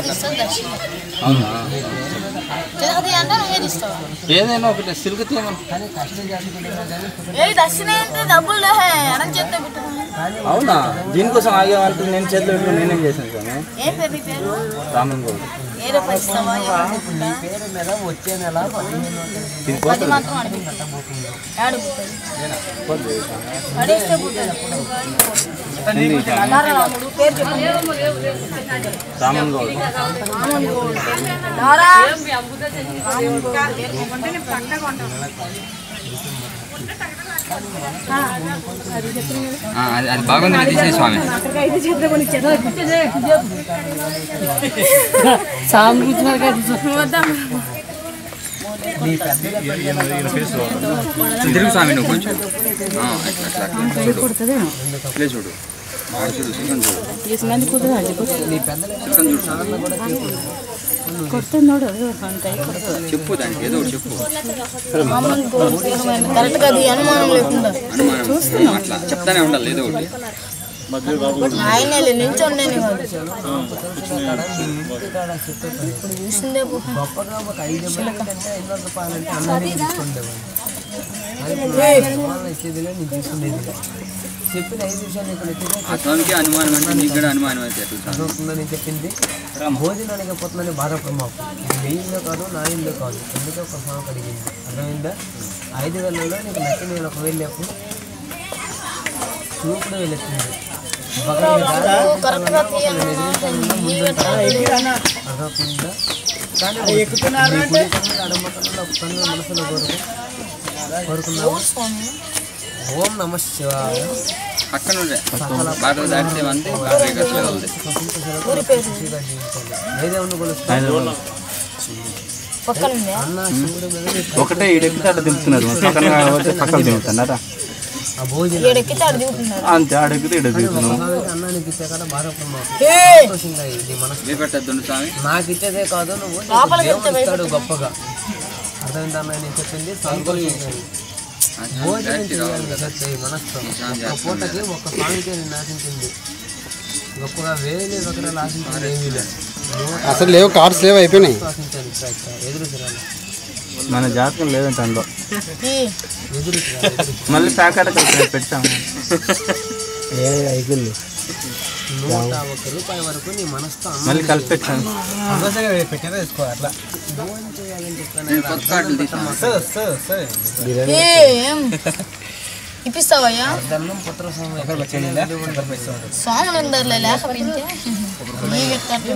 ఇస్తుంది దర్శనం అవునా తిరగతి అంటే నువ్వే తీస్తావా ఏదైనా ఒకటి సిల్క్ తీయమని ఏ దర్శనం ఏంటి డబ్బులు లేహే ఎడం చేస్తే పెట్టుకుని అవునా దీనికోసం ఆగేవాళ్ళకి నేను చేతిలో పెట్టుకుని నేనేం చేశాను స్వామి ఏం పేరు నీ పేరు రామన్ గౌడ్ ఏ రేపు ఇస్తావా ఏమనుకుంటా పది మాత్రం అడిగిస్తా అడుగుతుంది అడిగిస్తే పుట్టాడు రాముడు పేరు చెప్పండి రామన్ గౌడ్ దారా అది అది బాగుంది తీసే స్వామి తిరుగు స్వామి నువ్వు కొంచెం ఆ, అట్లా అట్లా అట్లా చూడు ఇట్లే చూడు ఆడ చూడు సిల్కన్ చూడు సిల్కన్ చూడు స్వామి. చెప్పు దానికి ఏదో ఒకటి చెప్పు కరెక్ట్ గా అది అనుమానం లేకుండా అనుమానం అట్లా చెప్తానే ఉండాలి ఏదో ఒకటి ఆయనే నిల్చొండే ఇప్పుడు చూసిందే గొప్పగా ఒక ఐదు అంటే ఐదు వందల రూపాయలు అంటే అన్నాన్ని తీసుకుండేవాడిని అది ఇచ్చేదిలే నేను తీసుకునేది చెప్పిన ఐదు విషయాలు ఇక్కడ ఎత్తితే ఆ స్వామికి అనుమానం అంటే నీకు కూడా అనుమానం అయితే ఎట్లా స్వామి? చదువుతుందని చెప్పింది భోజనానికి పోతుందని బాధపడి మాకు ఇది మీ ఇల్లు కాదు నా ఇల్లు కాదు ఎందుకంటే ఒక స్వామి అడిగింది అర్థమైందా ఐదు వేలలో నీకు నచ్చిన నేను ఒక వేలు లేపు చూపుడు వెళ్ళొచ్చింది కరెక్ట్ గా తీయాలి అర్థమవుతుందా కానీ నీ గుడి కన్నా అడమకన్నా ఒక పని మనసులో కోరుకు కోరుకున్నావు స్వామి ఓం నమ శివాయ పక్కన ఉండే బాటలు దాటితే వంది బాటలు ఎక్కట్లేదు ఉంది ఊరి పేరు మంచిగా జీవించాలి ఏ దేవుని కొలుస్తావు పక్కన ఉందా అన్న శివుడి మీద నీకు ఒకటే ఈడెక్కితే అక్కడ దింపుతున్నారు పక్కన పోతే పక్కన దింపుతున్నారా ఆ భోజనం ఏడెక్కితే అడు దిగుతున్నారు అంతే ఆడెక్కితే ఈడ దిగుతున్నాం స్వామికి అన్నానికి ఇచ్చే కదా బాధపడినావు సంతోషంగా ఇది మనసు భయపెట్టద్దు స్వామి నాకు ఇచ్చేదే కాదు నువ్వు నీకు లోపలికి దేవుడు ఇస్తాడు గొప్పగా అర్థమైందా అన్న నేను చెప్పింది సంతోషంగా ఇది. ఆ స్వామి భోజనం డైరెక్ట్ కావాలి చేయాలి కదా సత్య ఈ మనసుతో ఒక్క పూటకి ఒక్క స్వామికి నేను ఆశించింది గొప్పగా వేరే ఒకరాలు ఆశించింది ఏమీ లేదు నువ్వు అసలు లేవు కార్డ్స్ లేవు అయిపోయినాయి ఆశించాను ఇక్కడ ఇక్కడ ఎదురు తిరాలి మన జాతకం లేదంట అందులో ఈ ఎదురు తిరాలి ఎదురు మళ్ళీ ప్యాకెట్ కలిపి పెట్టాము ఏ అయిపోయింది నూట ఒక్క రూపాయి వరకు నీ మనసుతో అమ్మ మళ్ళీ కలిపి పెట్టాము పెట్టారా వేసుకో అట్లా భోజనం చేయాలని చెప్పాను నేను కొత్త కార్డులు తీసాను ఏం ఇప్పిస్తావయ్యా దండం పుత్ర స్వామి స్వాములు ఉందర్లే లేకపోతే నీ వ్యక్తి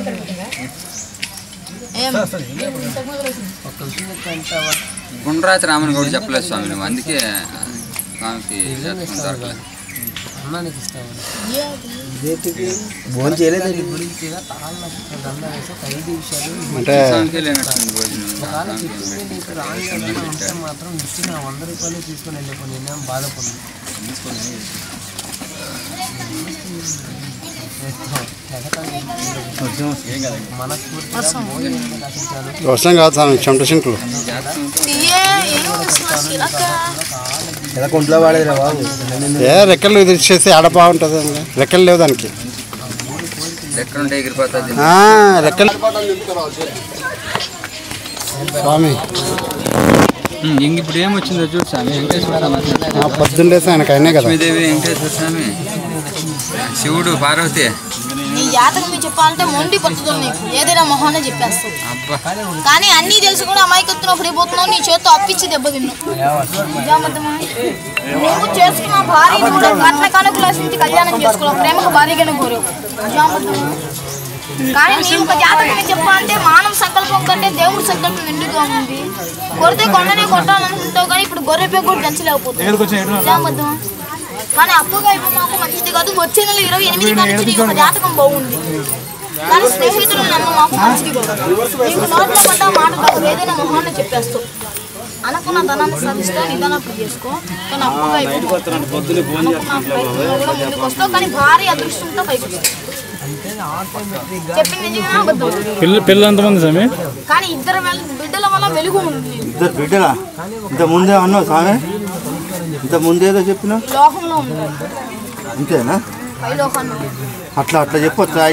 ఏం ఒక్క విషయం చెప్తే అంటావా గుండ్రాతి రామన్ గౌడ్ చెప్పలేదు స్వామి నువ్వు అందుకే స్వామికి జాతకం దొరకలేదు అన్నానికి ఇస్తావా భోజనం చేయలేదు దాని గురించి తాళ్ళ దండ వేసి ఒక ఐదు విషయాలు అంటే స్వామికి లేనట్టుంది భోజనం ఒకవేళ చెప్పింది నీకు రాని ఏదైనా ఉంటే మాత్రం ఇచ్చిన వంద రూపాయలు తీసుకొని వెళ్ళిపోయి నేనేం బాధపడి మనస్ఫూర్తిగా భోజనం ఆశించాను వర్షం కాదు స్వామి చెమట చింకులు తీయే ఏం వస్తున్నా శిలక ఎలా కొంట్లో వాడేదిరా బాబు ఏ రెక్కలు తెచ్చేసి ఆడ బాగుంటుంది అండి. రెక్కలు లేవు దానికి ఎక్కడ ఉంటే ఎగిరిపోతుంది ఆ, రెక్కలు స్వామి ఇంక ఇప్పుడు ఏమొచ్చిందో చూడు స్వామి వెంకటేశ్వర స్వామి ఆ, పొద్దున్న లేసి ఆయనకు అయినాయి కదా లక్ష్మీదేవి వెంకటేశ్వర స్వామి శివుడు పార్వతి నీ జాతకం మీరు చెప్పాలంటే మొండి పట్టుతుంది నీకు ఏదైనా మొహాన్ని చెప్పేస్తావు అబ్బా కానీ అన్నీ తెలిసి కూడా అమాయకత్వం అప్పుడు అయిపోతున్నావు నీ చేత్తో అప్పించి దెబ్బతిన్నావు నిజామద్దమా? నువ్వు చేసుకున్న భార్య కూడా కట్న కానుకలు ఆశించి కళ్యాణం చేసుకున్నావు ప్రేమకు భార్యగానే కోరావు నిజామద్దమా? కానీ నీవు ఒక జాతకం చెప్పాలంటే మానవ సంకల్పం కంటే దేవుడి సంకల్పం నిండుగా ఉంది కొడితే కొండనే కొట్టాలనుకుంటావు కానీ ఇప్పుడు గొర్రె పే కూడా దంచలేకపోతుంది నిజామద్దమా? కానీ అప్పుగా ఇప్పుడు మాకు మంచిది కాదు వచ్చే నెల ఇరవై ఎనిమిది కానీ నీ యొక్క జాతకం బాగుంది కానీ స్నేహితులు నన్ను మాకు మంచిది కాదు నీకు నోట్లో పడ్డ మాట కాదు ఏదైనా మొహాన్ని చెప్పేస్తావు అనుకున్న ధనాన్ని సాధిస్తే నిదానం చేసుకో కానీ అప్పుగా అయిపోతుంది అనుకున్న ప్రయత్నంలో కూడా ముందుకు వస్తావు కానీ భారీ అదృష్టంతో పైకి వస్తావు అంటే ఆటోమేటిక్గా చెప్పింది నిజమే అబద్ధం పిల్ల పిల్లలు ఎంతమంది స్వామి కానీ ఇద్దరు వెల్- బిడ్డల వల్ల వెలుగు ఉంది ఇద్దరు బిడ్డలా ఇంత ముందే అన్నావు స్వామి ఇంత ముందేదో చెప్పినా లోకంలో ఉంది అంతేనా పై లోకంలో అట్లా అట్లా చెప్పొచ్చు